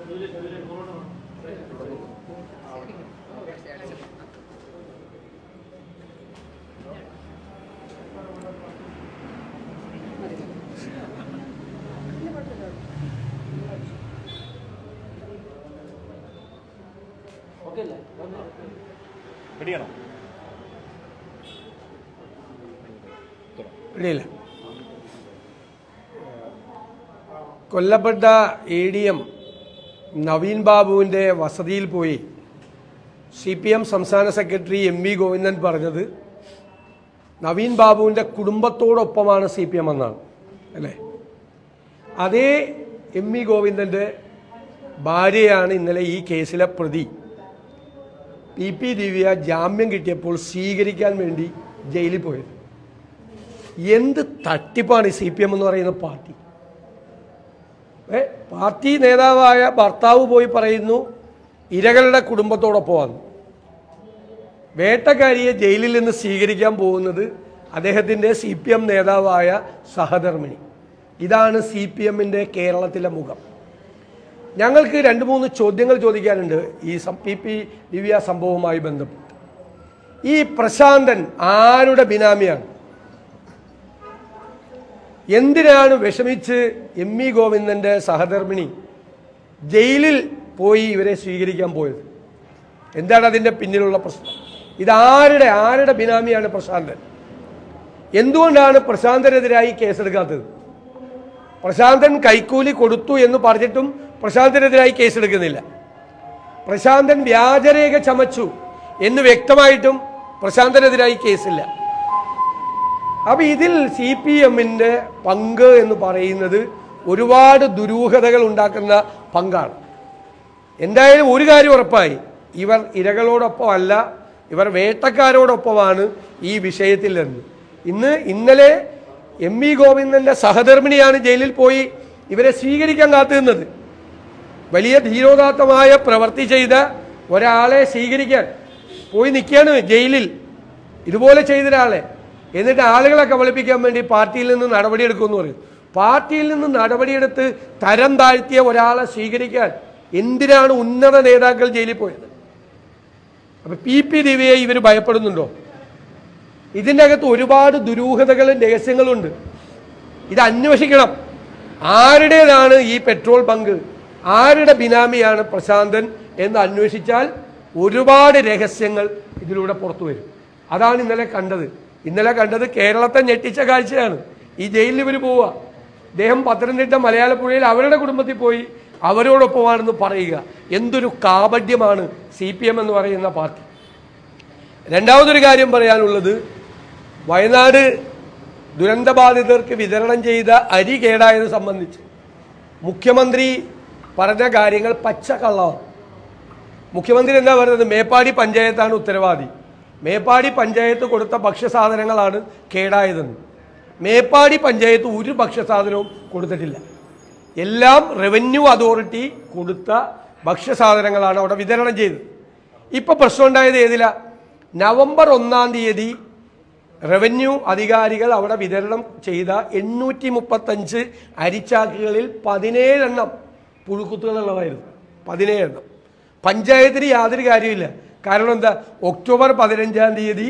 റെഡിയാണോ ഇടയില്ല കൊല്ലപ്പെട്ട A D M Naveen ബാബുവിൻ്റെ വസതിയിൽ പോയി സി പി എം സംസ്ഥാന സെക്രട്ടറി എം വി ഗോവിന്ദൻ പറഞ്ഞത് നവീൻ ബാബുവിൻ്റെ കുടുംബത്തോടൊപ്പമാണ് സി പി എം എന്നാണ് അല്ലേ അതേ എം വി ഗോവിന്ദൻ്റെ ഭാര്യയാണ് ഇന്നലെ ഈ കേസിലെ പ്രതി പി പി ദിവ്യ ജാമ്യം കിട്ടിയപ്പോൾ സ്വീകരിക്കാൻ വേണ്ടി ജയിലിൽ പോയത് എന്ത് തട്ടിപ്പാണ് ഈ സി പി എം എന്ന് പറയുന്ന പാർട്ടി ഏ പാർട്ടി നേതാവായ ഭർത്താവ് പോയി പറയുന്നു ഇരകളുടെ കുടുംബത്തോടൊപ്പമാണ് വേട്ടക്കാരിയെ ജയിലിൽ നിന്ന് സ്വീകരിക്കാൻ പോകുന്നത് അദ്ദേഹത്തിൻ്റെ സി പി എം നേതാവായ സഹധർമ്മിണി ഇതാണ് സി പി എമ്മിൻ്റെ കേരളത്തിലെ മുഖം ഞങ്ങൾക്ക് രണ്ട് മൂന്ന് ചോദ്യങ്ങൾ ചോദിക്കാനുണ്ട് ഈ സം- പി പി ദിവ്യ സംഭവവുമായി ബന്ധപ്പെട്ട് ഈ പ്രശാന്തൻ ആരുടെ ബിനാമിയാണ് എന്തിനാണ് വിഷമിച്ച് എം ഇ ഗോവിന്ദൻ്റെ സഹധർമ്മിണി ജയിലിൽ പോയി ഇവരെ സ്വീകരിക്കാൻ പോയത് എന്താണ് അതിൻ്റെ പിന്നിലുള്ള പ്രശ്നം ഇതാരുടെ ആരുടെ ബിനാമിയാണ് പ്രശാന്തൻ എന്തുകൊണ്ടാണ് പ്രശാന്തനെതിരായി കേസെടുക്കാത്തത് പ്രശാന്തൻ കൈക്കൂലി കൊടുത്തു എന്ന് പറഞ്ഞിട്ടും പ്രശാന്തനെതിരായി കേസെടുക്കുന്നില്ല പ്രശാന്തൻ വ്യാജരേഖ ചമച്ചു എന്ന് വ്യക്തമായിട്ടും പ്രശാന്തനെതിരായി കേസില്ല അപ്പൊ ഇതിൽ സി പി എമ്മിന്റെ പങ്ക് എന്ന് പറയുന്നത് ഒരുപാട് ദുരൂഹതകൾ ഉണ്ടാക്കുന്ന പങ്കാണ് എന്തായാലും ഒരു കാര്യം ഉറപ്പായി ഇവർ ഇരകളോടൊപ്പമല്ല ഇവർ വേട്ടക്കാരോടൊപ്പമാണ് ഈ വിഷയത്തിൽ നിന്ന് ഇന്ന് ഇന്നലെ എം വി ഗോവിന്ദന്റെ സഹധർമ്മിണിയാണ് ജയിലിൽ പോയി ഇവരെ സ്വീകരിക്കാൻ കാത്തുനിന്നത് വലിയ ധീരോദാത്തമായ പ്രവൃത്തി ചെയ്ത ഒരാളെ സ്വീകരിക്കാൻ പോയി നിൽക്കുകയാണ് ജയിലിൽ ഇതുപോലെ ചെയ്ത ഒരാളെ എന്നിട്ട് ആളുകളെ കബളിപ്പിക്കാൻ വേണ്ടി പാർട്ടിയിൽ നിന്ന് നടപടിയെടുക്കുമെന്ന് പറയും പാർട്ടിയിൽ നിന്ന് നടപടിയെടുത്ത് തരം താഴ്ത്തിയ ഒരാളെ സ്വീകരിക്കാൻ എന്തിനാണ് ഉന്നത നേതാക്കൾ ജയിലിൽ പോയത് അപ്പൊ പി പി ദിവ്യയെ ഇവർ ഭയപ്പെടുന്നുണ്ടോ ഇതിൻ്റെ അകത്ത് ഒരുപാട് ദുരൂഹതകളും രഹസ്യങ്ങളുണ്ട് ഇത് അന്വേഷിക്കണം ആരുടേതാണ് ഈ പെട്രോൾ ബങ്ക് ആരുടെ ബിനാമിയാണ് പ്രശാന്തൻ എന്ന് അന്വേഷിച്ചാൽ ഒരുപാട് രഹസ്യങ്ങൾ ഇതിലൂടെ പുറത്തു വരും അതാണ് ഇന്നലെ കണ്ടത് ഇന്നലെ കണ്ടത് കേരളത്തെ ഞെട്ടിച്ച കാഴ്ചയാണ് ഈ ജയിലിൽ ഇവർ പോവുക അദ്ദേഹം പത്തനംതിട്ട മലയാളപ്പുഴയിൽ അവരുടെ കുടുംബത്തിൽ പോയി അവരോടൊപ്പമാണെന്ന് പറയുക എന്തൊരു കാപഡ്യമാണ് സി പി എം എന്ന് പറയുന്ന പാർട്ടി രണ്ടാമതൊരു കാര്യം പറയാനുള്ളത് വയനാട് ദുരന്തബാധിതർക്ക് വിതരണം ചെയ്ത അരി കേടായത് സംബന്ധിച്ച് മുഖ്യമന്ത്രി പറഞ്ഞ കാര്യങ്ങൾ പച്ചക്കള്ളമാണ് മുഖ്യമന്ത്രി എന്താ പറയുന്നത് മേപ്പാടി പഞ്ചായത്താണ് ഉത്തരവാദി മേപ്പാടി പഞ്ചായത്ത് കൊടുത്ത ഭക്ഷ്യസാധനങ്ങളാണ് കേടായതെന്ന് മേപ്പാടി പഞ്ചായത്ത് ഒരു ഭക്ഷ്യസാധനവും കൊടുത്തിട്ടില്ല എല്ലാം റവന്യൂ അതോറിറ്റി കൊടുത്ത ഭക്ഷ്യസാധനങ്ങളാണ് അവിടെ വിതരണം ചെയ്തത് ഇപ്പൊ പ്രശ്നം ഉണ്ടായത് ഏതില നവംബർ ഒന്നാം തീയതി റവന്യൂ അധികാരികൾ അവിടെ വിതരണം ചെയ്ത എണ്ണൂറ്റി മുപ്പത്തഞ്ച് അരിച്ചാക്കുകളിൽ പതിനേഴെണ്ണം പുഴുക്കുത്തുകളുള്ളതായിരുന്നു പതിനേഴെണ്ണം പഞ്ചായത്തിന് യാതൊരു കാര്യമില്ല കാരണം എന്താ ഒക്ടോബർ പതിനഞ്ചാം തീയതി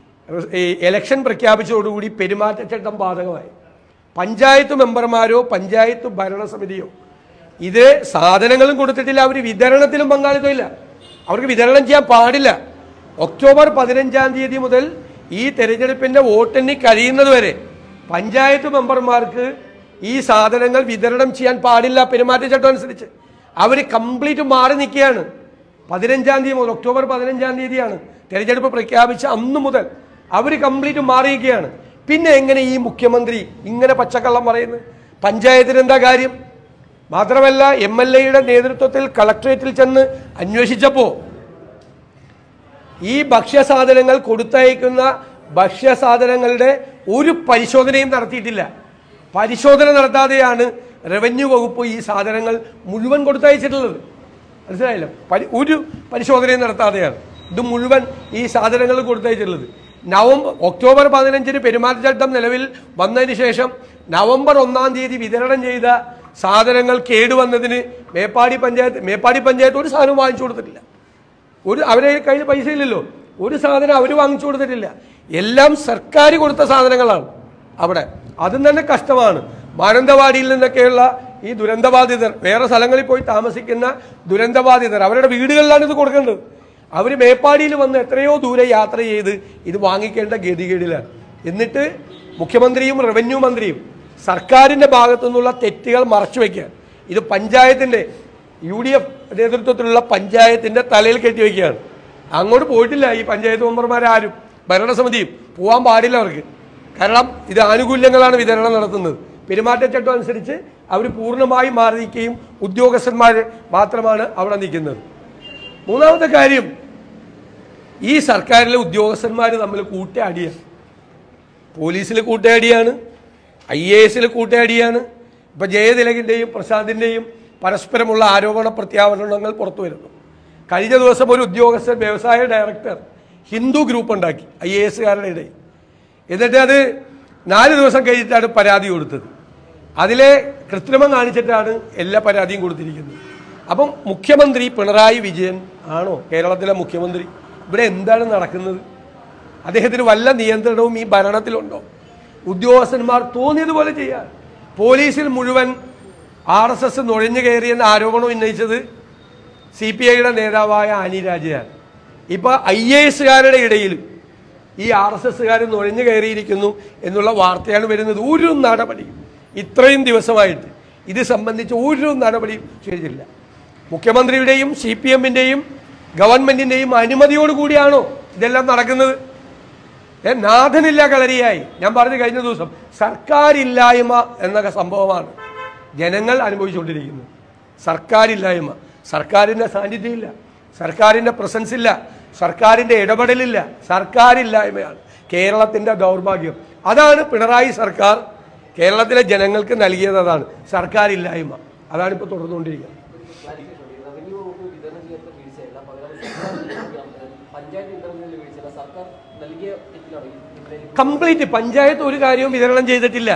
ഈ ഇലക്ഷൻ പ്രഖ്യാപിച്ചതോടുകൂടി പെരുമാറ്റച്ചട്ടം ബാധകമായി പഞ്ചായത്ത് മെമ്പർമാരോ പഞ്ചായത്ത് ഭരണസമിതിയോ ഇത് സാധനങ്ങളും കൊടുത്തിട്ടില്ല അവർ വിതരണത്തിലും പങ്കാളിത്തമില്ല അവർക്ക് വിതരണം ചെയ്യാൻ പാടില്ല ഒക്ടോബർ പതിനഞ്ചാം തീയതി മുതൽ ഈ തെരഞ്ഞെടുപ്പിന്റെ വോട്ടെണ്ണി കഴിയുന്നത് വരെ പഞ്ചായത്ത് മെമ്പർമാർക്ക് ഈ സാധനങ്ങൾ വിതരണം ചെയ്യാൻ പാടില്ല പെരുമാറ്റച്ചട്ടം അനുസരിച്ച് അവർ കംപ്ലീറ്റ് മാറി നിൽക്കുകയാണ് പതിനഞ്ചാം തീയതി മുതൽ ഒക്ടോബർ പതിനഞ്ചാം തീയതിയാണ് തെരഞ്ഞെടുപ്പ് പ്രഖ്യാപിച്ച അന്ന് മുതൽ അവർ കംപ്ലീറ്റ് മാറിയിരിക്കുകയാണ് പിന്നെ എങ്ങനെ ഈ മുഖ്യമന്ത്രി ഇങ്ങനെ പച്ചക്കള്ളം പറയുന്നത് പഞ്ചായത്തിന് എന്താ കാര്യം മാത്രമല്ല എം എൽ എയുടെ നേതൃത്വത്തിൽ കളക്ടറേറ്റിൽ ചെന്ന് അന്വേഷിച്ചപ്പോൾ ഈ ഭക്ഷ്യസാധനങ്ങൾ കൊടുത്തയക്കുന്ന ഭക്ഷ്യസാധനങ്ങളുടെ ഒരു പരിശോധനയും നടത്തിയിട്ടില്ല പരിശോധന നടത്താതെയാണ് റവന്യൂ വകുപ്പ് ഈ സാധനങ്ങൾ മുഴുവൻ കൊടുത്തയച്ചിട്ടുള്ളത് മനസ്സിലായില്ല പരി ഒരു പരിശോധനയും നടത്താതെയാണ് ഇത് മുഴുവൻ ഈ സാധനങ്ങൾ കൊടുത്തയച്ചിട്ടുള്ളത് നവംബർ ഒക്ടോബർ പതിനഞ്ചിന് പെരുമാറ്റച്ചട്ടം നിലവിൽ വന്നതിന് ശേഷം നവംബർ ഒന്നാം തീയതി വിതരണം ചെയ്ത സാധനങ്ങൾ കേടുവന്നതിന് മേപ്പാടി പഞ്ചായത്ത് മേപ്പാടി പഞ്ചായത്ത് ഒരു സാധനവും വാങ്ങിച്ചു കൊടുത്തിട്ടില്ല ഒരു അവരെ കയ്യിൽ പൈസ ഇല്ലല്ലോ ഒരു സാധനം അവർ വാങ്ങിച്ചു കൊടുത്തിട്ടില്ല എല്ലാം സർക്കാർ കൊടുത്ത സാധനങ്ങളാണ് അവിടെ അതും തന്നെ കഷ്ടമാണ് മാനന്തവാടിയിൽ നിന്നൊക്കെയുള്ള ഈ ദുരന്തബാധിതർ വേറെ സ്ഥലങ്ങളിൽ പോയി താമസിക്കുന്ന ദുരന്തബാധിതർ അവരുടെ വീടുകളിലാണ് ഇത് കൊടുക്കേണ്ടത് അവർ മേപ്പാടിയിൽ വന്ന് എത്രയോ ദൂരെ യാത്ര ചെയ്ത് ഇത് വാങ്ങിക്കേണ്ട ഗതികേടിലാണ് എന്നിട്ട് മുഖ്യമന്ത്രിയും റവന്യൂ മന്ത്രിയും സർക്കാരിൻ്റെ ഭാഗത്തു നിന്നുള്ള തെറ്റുകൾ മറച്ചു വയ്ക്കുകയാണ് ഇത് പഞ്ചായത്തിൻ്റെ യു ഡി എഫ് നേതൃത്വത്തിലുള്ള പഞ്ചായത്തിൻ്റെ തലയിൽ കെട്ടിവെക്കുകയാണ് അങ്ങോട്ട് പോയിട്ടില്ല ഈ പഞ്ചായത്ത് മെമ്പർമാരാരും ഭരണസമിതിയും പോകാൻ പാടില്ല അവർക്ക് കാരണം ഇത് ആനുകൂല്യങ്ങളാണ് വിതരണം നടത്തുന്നത് പെരുമാറ്റച്ചട്ടം അനുസരിച്ച് അവർ പൂർണ്ണമായും മാറി നിൽക്കുകയും ഉദ്യോഗസ്ഥന്മാർ മാത്രമാണ് അവിടെ നിൽക്കുന്നത് മൂന്നാമത്തെ കാര്യം ഈ സർക്കാരിലെ ഉദ്യോഗസ്ഥന്മാർ തമ്മിൽ കൂട്ടയടിയാണ് പോലീസിൽ കൂട്ടയടിയാണ് ഐ എ എസിൽ കൂട്ടയടിയാണ് ഇപ്പം ജയതിലകിൻ്റെയും പ്രശാന്തിൻ്റെയും പരസ്പരമുള്ള ആരോപണ പ്രത്യാരോപണങ്ങൾ പുറത്തു വരുന്നു കഴിഞ്ഞ ദിവസം ഒരു ഉദ്യോഗസ്ഥൻ വ്യവസായ ഡയറക്ടർ ഹിന്ദു ഗ്രൂപ്പ് ഉണ്ടാക്കി ഐ എ എസുകാരുടെ ഇടയിൽ എന്നിട്ട് അത് നാല് ദിവസം കഴിഞ്ഞിട്ടാണ് പരാതി കൊടുത്തത് അതിലെ കൃത്രിമം കാണിച്ചിട്ടാണ് എല്ലാ പരാതിയും കൊടുത്തിരിക്കുന്നത് അപ്പം മുഖ്യമന്ത്രി പിണറായി വിജയൻ ആണോ കേരളത്തിലെ മുഖ്യമന്ത്രി ഇവിടെ എന്താണ് നടക്കുന്നത് അദ്ദേഹത്തിന് വല്ല നിയന്ത്രണവും ഈ ഭരണത്തിലുണ്ടോ ഉദ്യോഗസ്ഥന്മാർ തോന്നിയതുപോലെ ചെയ്യാൻ പോലീസിൽ മുഴുവൻ ആർ എസ് എസ് നുഴഞ്ഞു കയറിയെന്ന ആരോപണം ഉന്നയിച്ചത് സി പി ഐയുടെ നേതാവായ ആനി രാജയാണ് ഇപ്പോൾ ഐ എ എസുകാരുടെ ഇടയിൽ ഈ ആർ എസ് എസുകാർ നുഴഞ്ഞു കയറിയിരിക്കുന്നു എന്നുള്ള വാർത്തയാണ് വരുന്നത് ഒരു നടപടിയും ഇത്രയും ദിവസമായിട്ട് ഇത് സംബന്ധിച്ച് ഒരു നടപടിയും ചെയ്തില്ല മുഖ്യമന്ത്രിയുടെയും സി പി എമ്മിൻ്റെയും ഗവൺമെൻറ്റിൻ്റെയും അനുമതിയോടുകൂടിയാണോ ഇതെല്ലാം നടക്കുന്നത് ഏ നാഥനില്ല കളരിയായി ഞാൻ പറഞ്ഞു കഴിഞ്ഞ ദിവസം സർക്കാരില്ലായ്മ എന്ന സംഭവമാണ് ജനങ്ങൾ അനുഭവിച്ചുകൊണ്ടിരിക്കുന്നത് സർക്കാരില്ലായ്മ സർക്കാരിൻ്റെ സാന്നിധ്യമില്ല സർക്കാരിൻ്റെ പ്രസൻസ് ഇല്ല സർക്കാരിൻ്റെ ഇടപെടലില്ല സർക്കാരില്ലായ്മയാണ് കേരളത്തിൻ്റെ ദൗർഭാഗ്യം അതാണ് പിണറായി സർക്കാർ കേരളത്തിലെ ജനങ്ങൾക്ക് നൽകിയത് അതാണ് സർക്കാരില്ലായ്മ അതാണ് ഇപ്പോൾ തുടർന്നുകൊണ്ടിരിക്കുന്നത് റവന്യൂ വകുപ്പ് വിതരണം ചെയ്യാത്ത വീഴ്ചയല്ല പകരം പഞ്ചായത്ത് വിതരണത്തിൽ വീഴ്ചയല്ല സർക്കാർ നൽകിയ തെറ്റിലാണ് ഈ കംപ്ലീറ്റ് പഞ്ചായത്ത് ഒരു കാര്യവും വിതരണം ചെയ്തിട്ടില്ല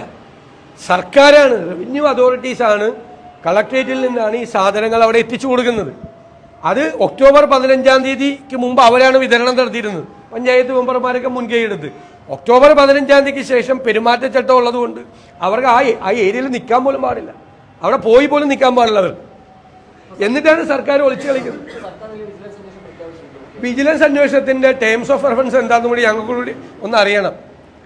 സർക്കാരാണ് റവന്യൂ അതോറിറ്റീസ് ആണ് കളക്ട്രേറ്റിൽ നിന്നാണ് ഈ സാധനങ്ങൾ അവിടെ എത്തിച്ചു കൊടുക്കുന്നത് അത് ഒക്ടോബർ പതിനഞ്ചാം തീയതിക്ക് മുമ്പ് അവരാണ് വിതരണം നടത്തിയിരുന്നത് പഞ്ചായത്ത് മെമ്പർമാരൊക്കെ മുൻകൈ എടുത്ത് ഒക്ടോബർ പതിനഞ്ചാം തീയതിക്ക് ശേഷം പെരുമാറ്റച്ചട്ടം ഉള്ളതുകൊണ്ട് അവർക്ക് ആ ആ ഏരിയയിൽ നിൽക്കാൻ പോലും പാടില്ല അവിടെ പോയി പോലും നിൽക്കാൻ പാടില്ല അവർ എന്നിട്ടാണ് സർക്കാർ ഒളിച്ചു കളിക്കുന്നത് സർക്കാർ ഒരു വിജിലൻസ് അന്വേഷണം പ്രഖ്യാപിച്ചിട്ടുണ്ട് വിജിലൻസ് അന്വേഷണത്തിന്റെ ടേംസ് ഓഫ് റെഫറൻസ് എന്താണെന്ന് കൂടി ഞങ്ങൾക്ക് കൂടി ഒന്ന് അറിയണം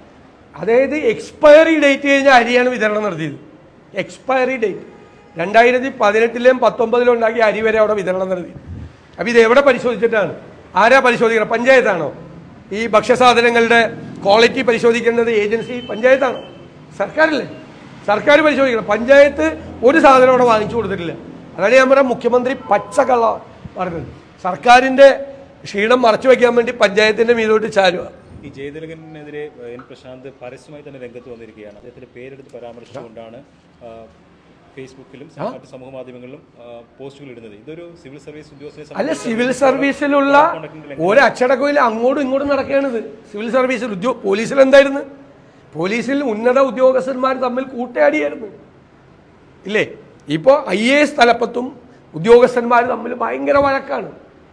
അതായത് എക്സ്പയറി ഡേറ്റ് കഴിഞ്ഞ അരിയാണ് വിതരണം നടത്തിയത് എക്സ്പയറി ഡേറ്റ് രണ്ടായിരത്തി പതിനെട്ടിലെയും പത്തൊമ്പതിലും ഉണ്ടാക്കിയ അരി വരെ അവിടെ വിതരണം നടത്തി അപ്പോൾ ഇത് എവിടെ പരിശോധിച്ചിട്ടാണ് ആരാ പരിശോധിക്കണം പഞ്ചായത്താണോ ഈ ഭക്ഷ്യസാധനങ്ങളുടെ ക്വാളിറ്റി പരിശോധിക്കേണ്ടത് ഏജൻസി പഞ്ചായത്താണോ സർക്കാരല്ലേ സർക്കാർ പരിശോധിക്കണം പഞ്ചായത്ത് ഒരു സാധനം അവിടെ വാങ്ങിച്ചു കൊടുത്തിട്ടില്ല അതാണ് ഞാൻ പറയാം മുഖ്യമന്ത്രി പച്ചക്കള്ള പറഞ്ഞത് സർക്കാരിൻ്റെ ക്ഷീണം മറച്ചു വയ്ക്കാൻ വേണ്ടി പഞ്ചായത്തിൻ്റെ മീതോട്ട് ചാരുക ഈ ജയതിലകനെതിരെ ഏഹ്, എൻ പ്രശാന്ത് പരസ്യമായി തന്നെ രംഗത്ത് വന്നിരിക്കുകയാണ് അദ്ദേഹത്തിന്റെ പേരെടുത്ത് പരാമർശിച്ചുകൊണ്ടാണ് ആ, ഫേസ്ബുക്കിലും മറ്റ് സമൂഹ മാധ്യമങ്ങളിലും ആ, പോസ്റ്റുകൾ ഇടുന്നത് ഇതൊരു സിവിൽ സർവീസ് ഉദ്യോഗസ്ഥനെ അല്ല സംബന്ധിച്ച് സിവിൽ സർവീസിലുള്ള ഒരു അച്ചടക്കമില്ല അങ്ങോട്ടും ഇങ്ങോട്ടും നടക്കുകയാണിത് സിവിൽ സർവീസിൽ ഉദ്യോ പോലീസിൽ എന്തായിരുന്നു പോലീസിൽ ഉന്നത ഉദ്യോഗസ്ഥന്മാർ തമ്മിൽ കൂട്ടയാടിയായിരുന്നു ഇല്ലേ ഇപ്പോൾ ഐ എ എസ് തലപ്പത്തും ഉദ്യോഗസ്ഥന്മാർ തമ്മിൽ ഭയങ്കര വഴക്കാണ്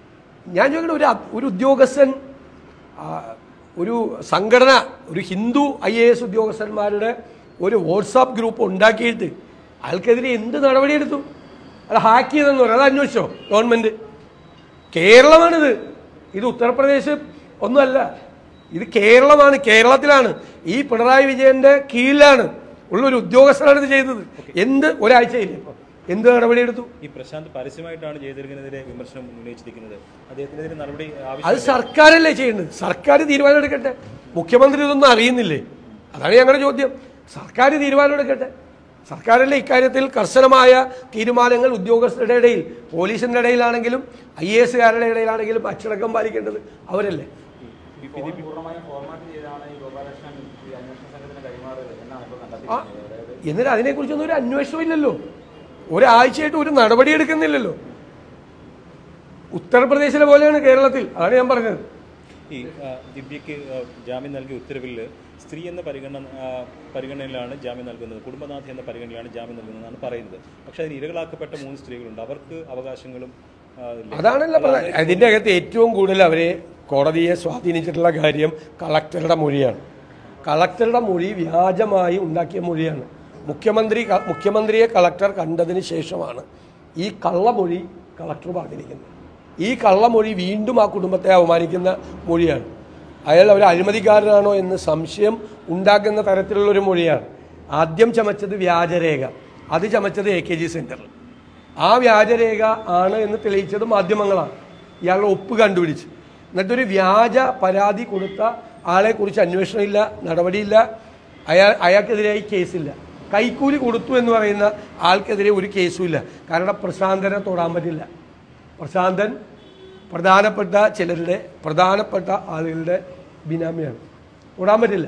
ഞാൻ ചോദിക്കട്ടെ ഒരു അ- ഒരു ഉദ്യോഗസ്ഥൻ ആ, ഒരു സംഘടന ഒരു ഹിന്ദു ഐ എ എസ് ഉദ്യോഗസ്ഥന്മാരുടെ ഒരു വാട്സാപ്പ് ഗ്രൂപ്പ് ഉണ്ടാക്കിയിട്ട് അയാൾക്കെതിരെ എന്ത് നടപടിയെടുത്തു അത് ഹാക്ക് ചെയ്തെന്ന് പറയും അത് അന്വേഷിച്ചോ ഗവൺമെൻറ് കേരളമാണിത് ഇത് ഉത്തർപ്രദേശ് ഒന്നുമല്ല ഇത് കേരളമാണ് കേരളത്തിലാണ് ഈ പിണറായി വിജയന്റെ കീഴിലാണ് ഉള്ള ഒരു ഉദ്യോഗസ്ഥനാണ് ഇത് ചെയ്തത് എന്ത് ഒരാഴ്ചയില്ല ഇപ്പം എന്ത് നടപടിയെടുത്തു ഈ പ്രശാന്ത് പരസ്യമായിട്ടാണ് ജയതിലകനെതിരെ വിമർശനം ഉന്നയിച്ചിരിക്കുന്നത് അദ്ദേഹത്തിനെതിരെ നടപടി അത് ആവശ്യം സർക്കാരല്ലേ ചെയ്യുന്നത് സർക്കാർ തീരുമാനം എടുക്കട്ടെ മുഖ്യമന്ത്രി ഇതൊന്നും അറിയുന്നില്ലേ അതാണ് ഞങ്ങളുടെ ചോദ്യം സർക്കാർ തീരുമാനം എടുക്കട്ടെ സർക്കാരല്ലേ ഇക്കാര്യത്തിൽ കർശനമായ തീരുമാനങ്ങൾ ഉദ്യോഗസ്ഥരുടെ ഇടയിൽ പോലീസിന്റെ ഇടയിലാണെങ്കിലും ഐ എ എസുകാരുടെ ഇടയിലാണെങ്കിലും അച്ചടക്കം പാലിക്കേണ്ടത് അവരല്ലേ പൂർണ്ണമായും ഫോർമാറ്റ് ചെയ്താണ് ഈ ഗോപാലകൃഷ്ണൻ ഈ അന്വേഷണ സംഘത്തിന് കൈമാറുക എന്നാണ് ഇപ്പോൾ ആ, കണ്ടെത്തിയിരിക്കുന്നത് അതായത് എന്നിട്ട് അതിനെക്കുറിച്ചൊന്നും ഒരു അന്വേഷണം ഇല്ലല്ലോ ഒരാഴ്ചയായിട്ട് ഒരു നടപടി എടുക്കുന്നില്ലല്ലോ ഉത്തർപ്രദേശിലെ പോലെയാണ് കേരളത്തിൽ അതാണ് ഞാൻ പറഞ്ഞത് ഈ ആ, ദിവ്യയ്ക്ക് ആ, ജാമ്യം നൽകിയ ഉത്തരവിൽ സ്ത്രീ എന്ന പരിഗണന ആ, പരിഗണനയിലാണ് ജാമ്യം നൽകുന്നത് കുടുംബനാഥി എന്ന പരിഗണനയിലാണ് ജാമ്യം നൽകുന്നതെന്നാണ് പറയുന്നത് പക്ഷേ അതിന് ഇരകളാക്കപ്പെട്ട മൂന്ന് സ്ത്രീകളുണ്ട് അവർക്ക് അവകാശങ്ങളും ആ, ഇല്ലേ? അതാണല്ലോ പറഞ്ഞത് അതിൻ്റെ അകത്ത് ഏറ്റവും കൂടുതൽ അവരെ കോടതിയെ സ്വാധീനിച്ചിട്ടുള്ള കാര്യം കളക്ടറുടെ മൊഴിയാണ് കളക്ടറുടെ മൊഴി വ്യാജമായി ഉണ്ടാക്കിയ മൊഴിയാണ് മുഖ്യമന്ത്രി ക- മുഖ്യമന്ത്രിയെ കളക്ടർ കണ്ടതിന് ശേഷമാണ് ഈ കള്ളമൊഴി കളക്ടർ പറഞ്ഞിരിക്കുന്നത് ഈ കള്ളമൊഴി വീണ്ടും ആ കുടുംബത്തെ അവമാനിക്കുന്ന മൊഴിയാണ് അയാൾ ഒരു അഴിമതിക്കാരനാണോ എന്ന് സംശയം ഉണ്ടാക്കുന്ന തരത്തിലുള്ളൊരു മൊഴിയാണ് ആദ്യം ചമച്ചത് വ്യാജരേഖ അത് ചമച്ചത് എ കെ ജി സെൻറ്ററിൽ ആ വ്യാജരേഖ ആണ് എന്ന് തെളിയിച്ചത് മാധ്യമങ്ങളാണ് ഇയാളുടെ ഒപ്പ് കണ്ടുപിടിച്ച് എന്നിട്ടൊരു വ്യാജ പരാതി കൊടുത്ത ആളെക്കുറിച്ച് അന്വേഷണമില്ല നടപടിയില്ല അയാൾ അയാൾക്കെതിരായി കേസില്ല കൈക്കൂലി കൊടുത്തു എന്ന് പറയുന്ന ആൾക്കെതിരെ ഒരു കേസുമില്ല കാരണം പ്രശാന്തനെ തൊടാൻ പറ്റില്ല പ്രശാന്തൻ പ്രധാനപ്പെട്ട ചിലരുടെ പ്രധാനപ്പെട്ട ആളുകളുടെ ബിനാമിയാണ് തൊടാൻ പറ്റില്ല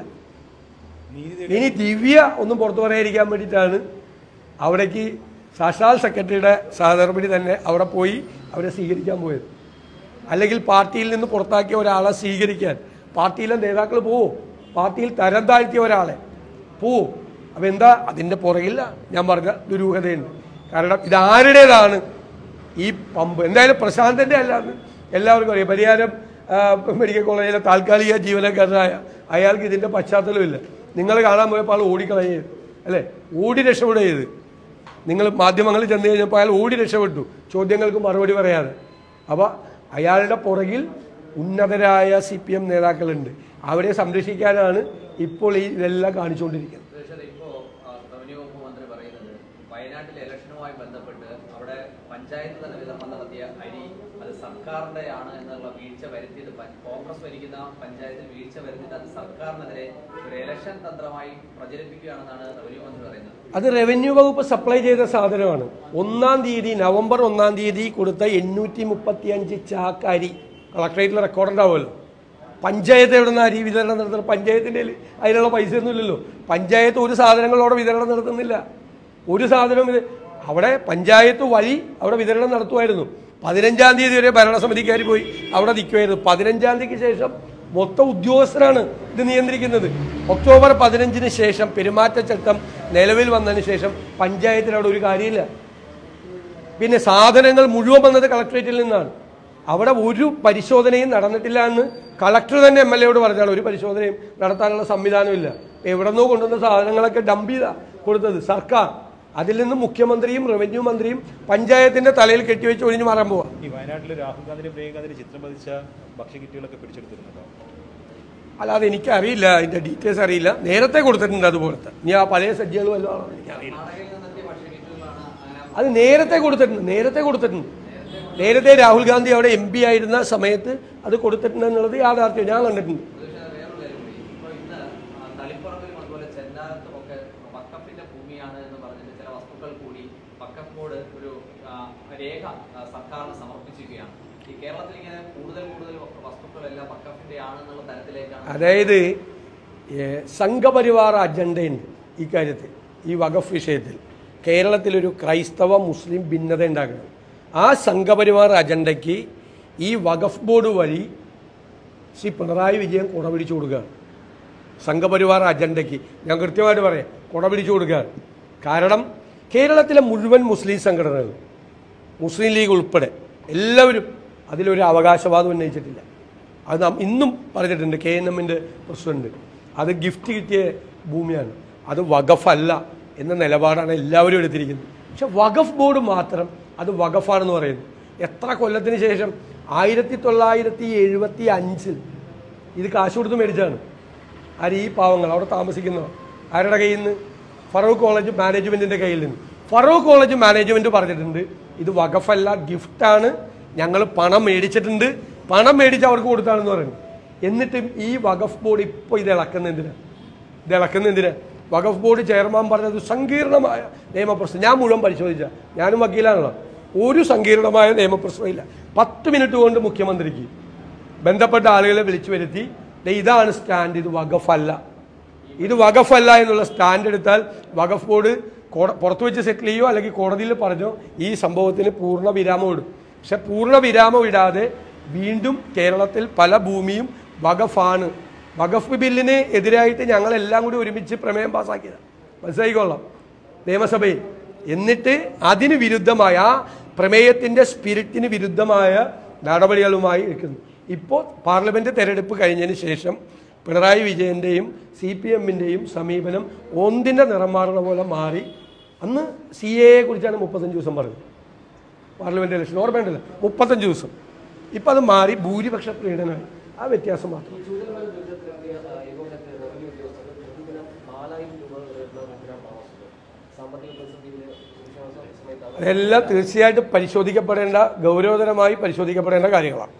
നീതി ഇനി ദിവ്യ ഒന്നും പുറത്തു പറയാതിരിക്കാൻ വേണ്ടിയിട്ടാണ് അവിടേക്ക് സാക്ഷാൽ സെക്രട്ടറിയുടെ സഹധർമ്മിണി തന്നെ അവിടെ പോയി അവരെ സ്വീകരിക്കാൻ പോയത് അല്ലെങ്കിൽ പാർട്ടിയിൽ നിന്ന് പുറത്താക്കിയ ഒരാളെ സ്വീകരിക്കാൻ പാർട്ടിയിലെ നേതാക്കൾ പോവും പാർട്ടിയിൽ തരം താഴ്ത്തിയ ഒരാളെ പോവും അപ്പം എന്താ അതിൻ്റെ പുറകില്ല ഞാൻ പറഞ്ഞ ദുരൂഹതയുണ്ട് കാരണം ഇതാരുടേതാണ് ഈ പമ്പ് എന്തായാലും പ്രശാന്തൻ്റെ അല്ലാന്ന് എല്ലാവർക്കും അറിയാം പരിഹാരം ആ, മെഡിക്കൽ കോളേജിലെ താൽക്കാലിക ജീവനക്കാരനായ അയാൾക്ക് ഇതിൻ്റെ പശ്ചാത്തലമില്ല നിങ്ങൾ കാണാൻ പോയപ്പോൾ ആൾ ഓടിക്കളയത് അല്ലേ ഓടി രക്ഷപ്പെടുക ചെയ്ത് നിങ്ങൾ മാധ്യമങ്ങളിൽ ചെന്ന് കഴിഞ്ഞപ്പോൾ അയാൾ ഓടി രക്ഷപ്പെട്ടു ചോദ്യങ്ങൾക്ക് മറുപടി പറയാതെ അപ്പോൾ അയാളുടെ പുറകിൽ ഉന്നതരായ സി പി എം നേതാക്കളുണ്ട് അവരെ സംരക്ഷിക്കാനാണ് ഇപ്പോൾ ഈ ഇതെല്ലാം കാണിച്ചുകൊണ്ടിരിക്കുന്നത് സുരേഷ് ഇപ്പോ ആ, റവന്യൂ വകുപ്പ് മന്ത്രി പറയുന്നത് വയനാട്ടിലെ ഇലക്ഷനുമായി ബന്ധപ്പെട്ട് അവിടെ പഞ്ചായത്ത് തന്നെ വിതരണം നടത്തിയ അരി അത് സർക്കാരിന്റെയാണ് എന്നുള്ള വീഴ്ച വരുത്തിയത് പ- കോൺഗ്രസ് ഭരിക്കുന്ന പഞ്ചായത്തിൽ വീഴ്ച വരുത്തിയിട്ട് അത് സർക്കാരിനെതിരെ ഒരു ഇലക്ഷൻ തന്ത്രമായി പ്രചരിപ്പിക്കുകയാണെന്നാണ് റവന്യൂ മന്ത്രി പറയുന്നത് അത് റവന്യൂ വകുപ്പ് സപ്ലൈ ചെയ്ത സാധനമാണ് ഒന്നാം തീയതി നവംബർ ഒന്നാം തീയതി കൊടുത്ത എണ്ണൂറ്റി മുപ്പത്തി അഞ്ച് ചാക്ക് അരി കളക്ടറേറ്റിൽ റെക്കോർഡ് ഉണ്ടാവുമല്ലോ പഞ്ചായത്ത് എവിടെ നിന്ന് അരി വിതരണം നടത്തുന്നത് പഞ്ചായത്തിൻ്റെ കയ്യില് അതിനുള്ള പൈസ ഒന്നും ഇല്ലല്ലോ പഞ്ചായത്ത് ഒരു സാധനങ്ങളോടെ വിതരണം നടത്തുന്നില്ല ഒരു സാധനവും ഇത് അവിടെ പഞ്ചായത്ത് വഴി അവിടെ വിതരണം നടത്തുമായിരുന്നു പതിനഞ്ചാം തീയതി വരെ ഭരണസമിതിക്കാർ പോയി അവിടെ നിൽക്കുമായിരുന്നു പതിനഞ്ചാം തീയതിക്ക് ശേഷം മൊത്തം ഉദ്യോഗസ്ഥരാണ് ഇത് നിയന്ത്രിക്കുന്നത് ഒക്ടോബർ പതിനഞ്ചിന് ശേഷം പെരുമാറ്റച്ചട്ടം നിലവിൽ വന്നതിന് ശേഷം പഞ്ചായത്തിന് അവിടെ ഒരു കാര്യമില്ല പിന്നെ സാധനങ്ങൾ മുഴുവൻ വന്നത് കളക്ടറേറ്റിൽ നിന്നാണ് അവിടെ ഒരു പരിശോധനയും നടന്നിട്ടില്ല എന്ന് കളക്ടർ തന്നെ എം എൽ എയോട് പറഞ്ഞാണ് ഒരു പരിശോധനയും നടത്താനുള്ള സംവിധാനമില്ല എവിടെ നിന്നോ കൊണ്ടുവന്ന സാധനങ്ങളൊക്കെ ഡംപ് ചെയ്താ കൊടുത്തത് സർക്കാർ അതിൽ നിന്ന് മുഖ്യമന്ത്രിയും റവന്യൂ മന്ത്രിയും പഞ്ചായത്തിന്റെ തലയിൽ കെട്ടിവെച്ച് ഒഴിഞ്ഞു മാറാൻ പോവാ ഈ വയനാട്ടിൽ രാഹുൽ ഗാന്ധിയുടെ പ്രിയങ്ക ഗാന്ധിയുടെ ചിത്രം പതിച്ച ഭക്ഷ്യക്കിറ്റുകളൊക്കെ പിടിച്ചെടുത്തിരുന്നുണ്ടോ അല്ലാതെ എനിക്കറിയില്ല അതിന്റെ ഡീറ്റെയിൽസ് അറിയില്ല നേരത്തെ കൊടുത്തിട്ടുണ്ട് അതുപോലത്തെ ഇനി ആ പഴയ സജ്ജകളും വല്ലതും ആണോ എന്ന് എനിക്കറിയില്ല കർണാടകയിൽ നിന്നെത്തിയ ഭക്ഷ്യക്കിറ്റുകളാണ് അങ്ങനെ അത് നേരത്തെ കൊടുത്തിട്ടുണ്ട് നേരത്തെ കൊടുത്തിട്ടുണ്ട് നേരത്തെ രാഹുൽ ഗാന്ധി അവിടെ എം പി ആയിരുന്ന സമയത്ത് അത് കൊടുത്തിട്ടുണ്ട് എന്നുള്ളത് യാഥാർത്ഥ്യം ഞാൻ കണ്ടിട്ടുണ്ട് പ്രതീക്ഷ വേറൊരു കാര്യം കൂടി ഇപ്പൊ ഇന്ന് ആ, തളിപ്പറമ്പിലും അതുപോലെ ചെന്നാനത്തും ഒക്കെ വക്കഫിന്റെ ഭൂമിയാണ് എന്ന് പറഞ്ഞിട്ട് ചില വസ്തുക്കൾ കൂടി വക്കഫ് ബോർഡ് ഒരു ആ, രേഖ ആ, സർക്കാരിന് സമർപ്പിച്ചിരിക്കുകയാണ് ഈ കേരളത്തിൽ ഇങ്ങനെ കൂടുതൽ കൂടുതൽ വസ്തുക്കളെല്ലാം വക്കഫിന്റെ ആണെന്നുള്ള തരത്തിലേക്കാണ് അതായത് ഏ, സംഘപരിവാർ അജണ്ടയുണ്ട് ഈ കാര്യത്തിൽ ഈ വഖഫ് വിഷയത്തിൽ കേരളത്തിലൊരു ക്രൈസ്തവ മുസ്ലിം ഭിന്നത ഉണ്ടാക്കണം ആ സംഘപരിവാർ അജണ്ടയ്ക്ക് ഈ വഖഫ് ബോർഡ് വഴി ശ്രീ പിണറായി വിജയൻ കുട പിടിച്ചു കൊടുക്കുകയാണ് സംഘപരിവാർ അജണ്ടയ്ക്ക് ഞാൻ കൃത്യമായിട്ട് പറയാം കുട പിടിച്ചു കൊടുക്കുകയാണ് കാരണം കേരളത്തിലെ മുഴുവൻ മുസ്ലിം സംഘടനകൾ മുസ്ലിം ലീഗ് ഉൾപ്പെടെ എല്ലാവരും അതിലൊരു അവകാശവാദം ഉന്നയിച്ചിട്ടില്ല അത് നാം ഇന്നും പറഞ്ഞിട്ടുണ്ട് കെ എൻ എമ്മിൻ്റെ പ്രസിഡന്റ് അത് ഗിഫ്റ്റ് കിട്ടിയ ഭൂമിയാണ് അത് വഖഫല്ല എന്ന നിലപാടാണ് എല്ലാവരും എടുത്തിരിക്കുന്നത് പക്ഷെ വഖഫ് ബോർഡ് മാത്രം അത് വഖഫാണെന്ന് പറയുന്നു എത്ര കൊല്ലത്തിന് ശേഷം ആയിരത്തി തൊള്ളായിരത്തി എഴുപത്തി അഞ്ചിൽ ഇത് കാശ് കൊടുത്ത് മേടിച്ചാണ് ആര് ഈ പാവങ്ങൾ അവിടെ താമസിക്കുന്നവർ ആരുടെ കയ്യിൽ നിന്ന് ഫറൂഖ് കോളേജ് മാനേജ്മെന്റിന്റെ കയ്യിൽ നിന്ന് ഫറൂഖ് കോളേജ് മാനേജ്മെന്റ് പറഞ്ഞിട്ടുണ്ട് ഇത് വഖഫല്ല ഗിഫ്റ്റാണ് ഞങ്ങൾ പണം മേടിച്ചിട്ടുണ്ട് പണം മേടിച്ച് അവർക്ക് കൊടുത്താണെന്ന് പറയുന്നു എന്നിട്ടും ഈ വഖഫ് ബോർഡ് ഇപ്പോൾ ഇത് ഇളക്കുന്ന എന്തിനാ ഇത് ഇളക്കുന്ന എന്തിനാ വഖഫ് ബോർഡ് ചെയർമാൻ പറഞ്ഞത് സങ്കീർണമായ നിയമപ്രശ്നം ഞാൻ മുഴുവൻ പരിശോധിച്ച ഞാനും വക്കീലാണല്ലോ ഒരു സങ്കീർണമായ നിയമപ്രശ്നമില്ല പത്ത് മിനിറ്റ് കൊണ്ട് മുഖ്യമന്ത്രിക്ക് ബന്ധപ്പെട്ട ആളുകളെ വിളിച്ചു വരുത്തി "ദേ ഇതാണ് സ്റ്റാൻഡ് ഇത് വഖഫല്ല ഇത് വഖഫല്ല എന്നുള്ള സ്റ്റാൻഡ് എടുത്താൽ വഖഫ് ബോർഡ് കോട പുറത്തു വെച്ച് സെറ്റിൽ ചെയ്യോ അല്ലെങ്കിൽ കോടതിയിൽ പറഞ്ഞോ ഈ സംഭവത്തിന് പൂർണ്ണ വിരാമം ഇടും പക്ഷെ പൂർണ്ണ വിരാമം ഇടാതെ വീണ്ടും കേരളത്തിൽ പല ഭൂമിയും വഖഫാണ് വഖഫ് ബില്ലിന് എതിരായിട്ട് ഞങ്ങളെല്ലാം കൂടി ഒരുമിച്ച് പ്രമേയം പാസ്സാക്കിയതാണ് മനസ്സിലായിക്കൊള്ളാം നിയമസഭയിൽ എന്നിട്ട് അതിന് വിരുദ്ധമായ ആ പ്രമേയത്തിൻ്റെ സ്പിരിറ്റിന് വിരുദ്ധമായ നടപടികളുമായി ഇരിക്കുന്നു ഇപ്പോൾ പാർലമെൻറ്റ് തെരഞ്ഞെടുപ്പ് കഴിഞ്ഞതിന് ശേഷം പിണറായി വിജയൻ്റെയും സി പി എമ്മിൻ്റെയും സമീപനം ഒന്നിൻ്റെ നിറം മാറുന്ന പോലെ മാറി അന്ന് സി എയെ കുറിച്ചാണ് മുപ്പത്തഞ്ച് ദിവസം പറഞ്ഞത് പാർലമെന്റ് ഇലക്ഷൻ ഓർമ്മയുണ്ടല്ലോ മുപ്പത്തഞ്ച് ദിവസം ഇപ്പം അത് മാറി ഭൂരിപക്ഷ പ്രീണനമായി ആ വ്യത്യാസം മാത്രം അതെല്ലാം തീർച്ചയായിട്ടും പരിശോധിക്കപ്പെടേണ്ട ഗൗരവതരമായി പരിശോധിക്കപ്പെടേണ്ട കാര്യങ്ങളാണ്